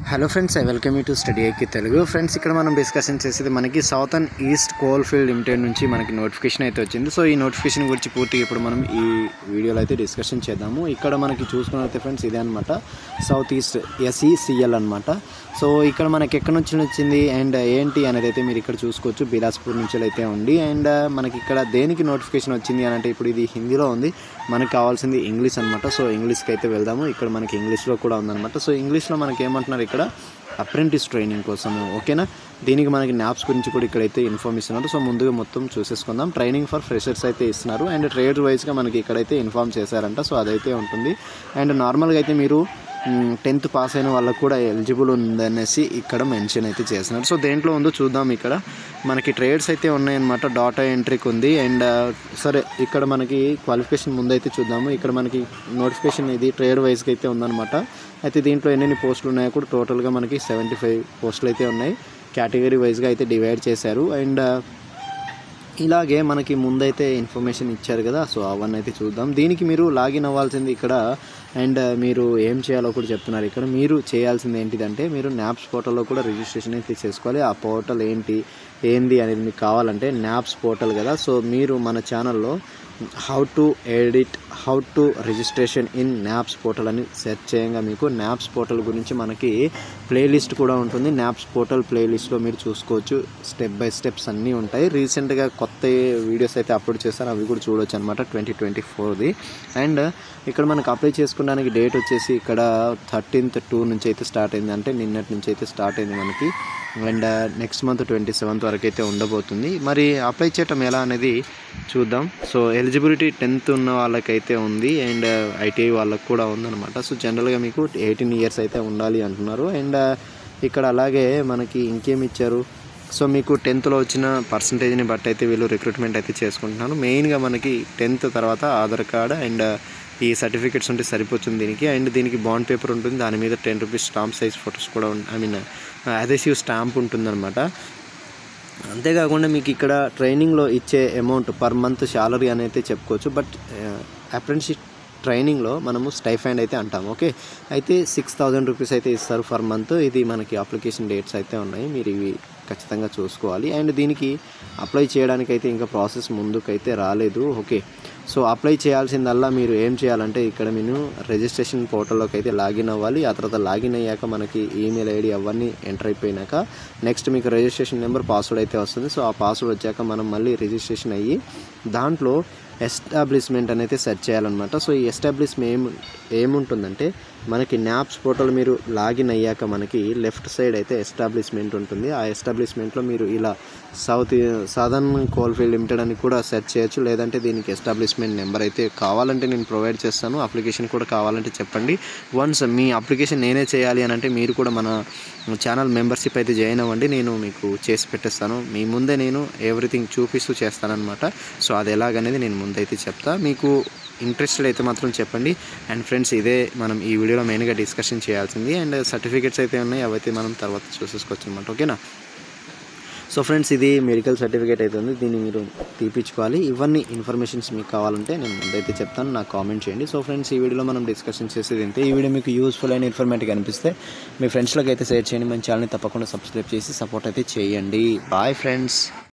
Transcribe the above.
hello friends I welcome you to study IQ Telugu friends ఇక్కడ మనం discussion చేసేది మనకి southern east coal field limited నుంచి మనకి నోటిఫికేషన్ అయితే వచ్చింది సో ఈ నోటిఫికేషన్ గురించి పూర్తిగా ఇప్పుడు మనం ఈ వీడియోలో అయితే డిస్కషన్ చేద్దాము ఇక్కడ మనకి చూసుకున్నైతే ఫ్రెండ్స్ ఇదే అనమాట సౌత్ ఈస్ట్ ఎస్ఈసిఎల్ అనమాట సో ఇక్కడ మనకి ఎక్కడి నుంచి వచ్చింది అండ్ ఏంటి అనేది అయితే మీరు ఇక్కడ చూసుకోవచ్చు బిలాస్పూర్ నుంచి అయితే ఉంది అండ్ మనకి ఇక్కడ దేనికి నోటిఫికేషన్ వచ్చింది అని అంటే ఇప్పుడు ఇది హిందీలో ఉంది మనకి కావాల్సింది ఇంగ్లీష్ అనమాట సో ఇంగ్లీష్కి అయితే వెళ్దాము ఇక్కడ మనకి ఇంగ్లీష్లో కూడా ఉందన్నమాట సో ఇంగ్లీష్లో మనకి ఏమంటున్నారు ఇక్కడ అప్రెంటిస్ ట్రైనింగ్ కోసము ఓకేనా దీనికి మనకి న్యాప్స్ గురించి కూడా ఇక్కడైతే ఇన్ఫార్మ్ ఇస్తున్నారు సో ముందుగా మొత్తం చూసేసుకుందాం ట్రైనింగ్ ఫర్ ఫ్రెషర్స్ అయితే ఇస్తున్నారు అండ్ ట్రేడ్ వైజ్గా మనకి ఇక్కడైతే ఇన్ఫార్మ్ చేశారంట సో అదైతే ఉంటుంది అండ్ నార్మల్గా అయితే మీరు టెన్త్ పాస్ అయిన వాళ్ళకు కూడా ఎలిజిబుల్ ఉందనేసి ఇక్కడ మెన్షన్ అయితే చేస్తున్నారు సో దేంట్లో ఉందో చూద్దాం ఇక్కడ మనకి ట్రేడ్స్ అయితే ఉన్నాయన్నమాట డాటా ఎంట్రీకి ఉంది అండ్ సరే ఇక్కడ మనకి క్వాలిఫికేషన్ ముందైతే చూద్దాము ఇక్కడ మనకి నోటిఫికేషన్ ఇది ట్రేడ్ వైజ్గా అయితే ఉందన్నమాట అయితే దీంట్లో ఎన్ని పోస్టులు ఉన్నాయో కూడా టోటల్గా మనకి సెవెంటీ ఫైవ్ పోస్టులు అయితే ఉన్నాయి కేటగిరీ వైజ్గా అయితే డివైడ్ చేశారు అండ్ ఇలాగే మనకి ముందైతే ఇన్ఫర్మేషన్ ఇచ్చారు కదా సో అవన్నీ అయితే చూద్దాం దీనికి మీరు లాగిన్ అవ్వాల్సింది ఇక్కడ అండ్ మీరు ఏం చేయాలో కూడా చెప్తున్నారు ఇక్కడ మీరు చేయాల్సింది ఏంటిదంటే మీరు న్యాప్స్ పోర్టల్లో కూడా రిజిస్ట్రేషన్ అయితే చేసుకోవాలి ఆ పోర్టల్ ఏంటి ఏంది అనేది మీకు కావాలంటే న్యాప్స్ పోర్టల్ కదా సో మీరు మన ఛానల్లో how to edit how to registration in NAPS portal అని సెర్చ్ చేయంగా మీకు న్యాప్స్ పోర్టల్ గురించి మనకి ప్లేలిస్ట్ కూడా ఉంటుంది న్యాప్స్ పోర్టల్ ప్లేలిస్ట్లో మీరు చూసుకోవచ్చు స్టెప్ బై స్టెప్స్ అన్నీ ఉంటాయి రీసెంట్గా కొత్త వీడియోస్ అయితే అప్లోడ్ చేస్తారు అవి కూడా చూడొచ్చు అనమాట ట్వంటీ ట్వంటీ ఫోర్ది అండ్ ఇక్కడ మనకు అప్లై చేసుకోవడానికి డేట్ వచ్చేసి ఇక్కడ థర్టీన్త్ టూ నుంచి అయితే స్టార్ట్ అయింది అంటే నిన్నటి నుంచి అయితే స్టార్ట్ అయింది మనకి and next month twenty seventh వరకు అయితే ఉండబోతుంది మరి అప్లై చేయటం ఎలా అనేది చూద్దాం సో ఎలిజిబిలిటీ టెన్త్ ఉన్న వాళ్ళకైతే ఉంది అండ్ ఐటీఐ వాళ్ళకి కూడా ఉందన్నమాట సో జనరల్గా మీకు ఎయిటీన్ ఇయర్స్ అయితే ఉండాలి అంటున్నారు అండ్ ఇక్కడ అలాగే మనకి ఇంకేం ఇచ్చారు సో మీకు టెన్త్లో వచ్చిన పర్సంటేజ్ని బట్టి అయితే వీళ్ళు రిక్రూట్మెంట్ అయితే చేసుకుంటున్నారు మెయిన్గా మనకి టెన్త్ తర్వాత ఆధార్ కార్డ్ అండ్ ఈ సర్టిఫికేట్స్ ఉంటే సరిపోతుంది దీనికి అండ్ దీనికి బాండ్ పేపర్ ఉంటుంది దాని మీద ten rupees stamp size photos కూడా ఐ మీన్ అదెసివ్ స్టాంప్ ఉంటుందన్నమాట అంతేకాకుండా మీకు ఇక్కడ ట్రైనింగ్లో ఇచ్చే అమౌంట్ పర్ మంత్ శాలరీ అని అయితే చెప్పుకోవచ్చు బట్ అప్రెంటిషిప్ ట్రైనింగ్లో మనము స్టైఫైండ్ అయితే అంటాం ఓకే అయితే సిక్స్ థౌజండ్ రూపీస్ అయితే ఇస్తారు పర్ మంత్ ఇది మనకి అప్లికేషన్ డేట్స్ అయితే ఉన్నాయి మీరు ఇవి ఖచ్చితంగా చూసుకోవాలి అండ్ దీనికి అప్లై చేయడానికి అయితే ఇంకా ప్రాసెస్ ముందుకైతే రాలేదు ఓకే సో అప్లై చేయాల్సిందల్లా మీరు ఏం చేయాలంటే ఇక్కడ మీరు రిజిస్ట్రేషన్ పోర్టల్లోకి అయితే లాగిన్ అవ్వాలి ఆ తర్వాత లాగిన్ అయ్యాక మనకి ఈమెయిల్ ఐడి అవన్నీ ఎంటర్ అయిపోయినాక నెక్స్ట్ మీకు రిజిస్ట్రేషన్ నెంబర్ పాస్వర్డ్ అయితే వస్తుంది సో ఆ పాస్వర్డ్ వచ్చాక మనం మళ్ళీ రిజిస్ట్రేషన్ అయ్యి దాంట్లో ఎస్టాబ్లిష్మెంట్ అనేది సెర్చ్ చేయాలన్నమాట సో ఈ ఎస్టాబ్లిష్మెంట్ ఏం ఏముంటుందంటే మనకి న్యాప్స్ పోర్టల్ మీరు లాగిన్ అయ్యాక మనకి లెఫ్ట్ సైడ్ అయితే ఎస్టాబ్లిష్మెంట్ ఉంటుంది ఆ ఎస్టాబ్లిష్మెంట్లో మీరు ఇలా సౌత్ సదర్న్ కోల్ఫీల్డ్ లిమిటెడ్ అని కూడా సెర్చ్ చేయొచ్చు లేదంటే దీనికి ఎస్టాబ్లిష్మెంట్ నెంబర్ అయితే కావాలంటే నేను ప్రొవైడ్ చేస్తాను అప్లికేషన్ కూడా కావాలంటే చెప్పండి వన్స్ మీ అప్లికేషన్ నేనే చేయాలి అని అంటే మీరు కూడా మన ఛానల్ మెంబర్షిప్ అయితే జాయిన్ అవ్వండి నేను మీకు చేసి పెట్టేస్తాను మీ ముందే నేను ఎవ్రీథింగ్ చూపిస్తూ చేస్తానన్నమాట సో అది ఎలాగనేది నేను ముందైతే చెప్తా మీకు ఇంట్రెస్టెడ్ అయితే మాత్రం చెప్పండి అండ్ ఫ్రెండ్స్ ఇదే మనం ఈ వీడియోలో మెయిన్గా డిస్కషన్ చేయాల్సింది అండ్ సర్టిఫికేట్స్ అయితే ఉన్నాయి అవైతే మనం తర్వాత చూసేసుకోవచ్చు అనమాట ఓకేనా సో ఫ్రెండ్స్ ఇది మెడికల్ సర్టిఫికేట్ అయితే ఉంది దీన్ని మీరు తీపించుకోవాలి ఇవన్నీ ఇన్ఫర్మేషన్స్ మీకు కావాలంటే నేను ముందైతే చెప్తాను నాకు కామెంట్ చేయండి సో ఫ్రెండ్స్ ఈ వీడియోలో మనం డిస్కషన్ చేసేది ఇంతే ఈ వీడియో మీకు యూస్ఫుల్ అయిన ఇన్ఫర్మేటివ్ అనిపిస్తే మీ ఫ్రెండ్స్లోకి అయితే షేర్ చేయండి మన ఛానల్ని తప్పకుండా సబ్స్క్రైబ్ చేసి సపోర్ట్ అయితే చేయండి బాయ్ ఫ్రెండ్స్